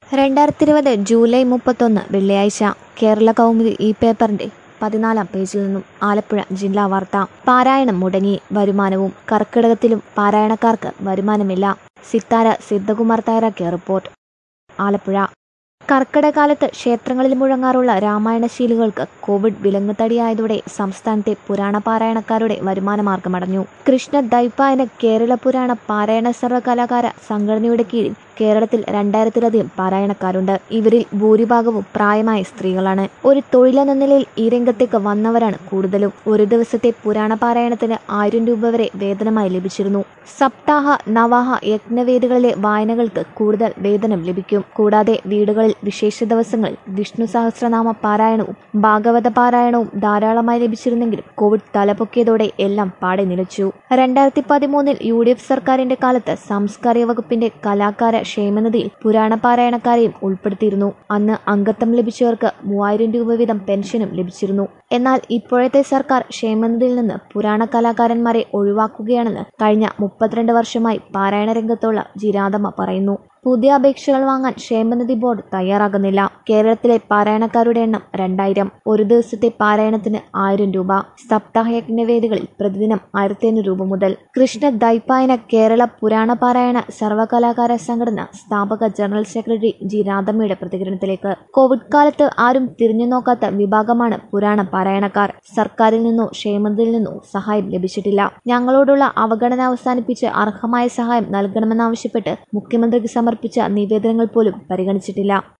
രണ്ടായിരത്തി ഇരുപത് ജൂലൈ മുപ്പത്തൊന്ന് വെള്ളിയാഴ്ച കേരള കൗമുദി ഈ പേപ്പറിന്റെ പതിനാലാം പേജിൽ നിന്നും ആലപ്പുഴ ജില്ലാ വാർത്ത പാരായണം മുടങ്ങി വരുമാനവും കർക്കിടകത്തിലും പാരായണക്കാർക്ക് വരുമാനമില്ല സിത്താര സിദ്ധകുമാർ തയ്യാറാക്കിയ റിപ്പോർട്ട് ആലപ്പുഴ കർക്കിടകാലത്ത് ക്ഷേത്രങ്ങളിൽ മുഴങ്ങാറുള്ള രാമായണശീലുകൾക്ക് കോവിഡ് വിലങ്ങുതടിയായതോടെ സംസ്ഥാനത്തെ പുരാണ പാരായണക്കാരുടെ വരുമാനമാർഗമടഞ്ഞു കൃഷ്ണ ദൈപ്പായന കേരള പുരാണ പാരായണ സർവകലാകാര സംഘടനയുടെ കീഴിൽ കേരളത്തിൽ രണ്ടായിരത്തിലധികം പാരായണക്കാരുണ്ട് ഇവരിൽ ഭൂരിഭാഗവും പ്രായമായ സ്ത്രീകളാണ് ഒരു തൊഴിലെന്ന നിലയിൽ ഈ രംഗത്തേക്ക് വന്നവരാണ് കൂടുതലും ഒരു ദിവസത്തെ പുരാണ പാരായണത്തിന് ആയിരം രൂപ വരെ വേതനമായി ലഭിച്ചിരുന്നു സപ്താഹ നവാഹ യജ്ഞവേദികളിലെ വായനകൾക്ക് കൂടുതൽ വേതനം ലഭിക്കും കൂടാതെ വീടുകളിൽ വിശേഷ ദിവസങ്ങളിൽ വിഷ്ണു സഹസ്രനാമ പാരായണവും ഭാഗവത പാരായണവും ധാരാളമായി ലഭിച്ചിരുന്നെങ്കിലും കോവിഡ് തലപൊക്കിയതോടെ എല്ലാം പാടെ നിലച്ചു രണ്ടായിരത്തി പതിമൂന്നിൽ യു ഡി എഫ് സർക്കാരിന്റെ കാലത്ത് സാംസ്കാരിക വകുപ്പിന്റെ കലാകാര ക്ഷേമനിധിയിൽ പുരാണ പാരായണക്കാരെയും ഉൾപ്പെടുത്തിയിരുന്നു അന്ന് അംഗത്വം ലഭിച്ചവർക്ക് മൂവായിരം രൂപ വീതം പെൻഷനും ലഭിച്ചിരുന്നു എന്നാൽ ഇപ്പോഴത്തെ സർക്കാർ ക്ഷേമനിധിയിൽ നിന്ന് പുരാണ കലാകാരന്മാരെ ഒഴിവാക്കുകയാണെന്ന് കഴിഞ്ഞ മുപ്പത്തിരണ്ട് വർഷമായി പാരായണ രംഗത്തുള്ള ജിരാതമ്മ പറയുന്നു പുതിയ അപേക്ഷകൾ വാങ്ങാൻ ക്ഷേമനിധി ബോർഡ് തയ്യാറാകുന്നില്ല കേരളത്തിലെ പാരായണക്കാരുടെ എണ്ണം രണ്ടായിരം ഒരു ദിവസത്തെ പാരായണത്തിന് ആയിരം രൂപ സപ്താഹ യജ്ഞവേദികളിൽ പ്രതിദിനം ആയിരത്തി അഞ്ഞൂറ് രൂപ മുതൽ കൃഷ്ണ ദൈപ്പായന കേരള പുരാണ പാരായണ സർവകലാകാര സംഘടന സ്ഥാപക ജനറൽ സെക്രട്ടറി ജി രാധമ്മയുടെ പ്രതികരണത്തിലേക്ക് കോവിഡ് കാലത്ത് ആരും തിരിഞ്ഞു നോക്കാത്ത വിഭാഗമാണ് പുരാണ പാരായണക്കാർ സർക്കാരിൽ നിന്നോ ക്ഷേമനിധിയിൽ നിന്നോ സഹായം ലഭിച്ചിട്ടില്ല ഞങ്ങളോടുള്ള അവഗണന അവസാനിപ്പിച്ച് അർഹമായ സഹായം നൽകണമെന്നാവശ്യപ്പെട്ട് മുഖ്യമന്ത്രിക്ക് സമർപ്പിച്ച നിവേദനങ്ങൾ പോലും പരിഗണിച്ചിട്ടില്ല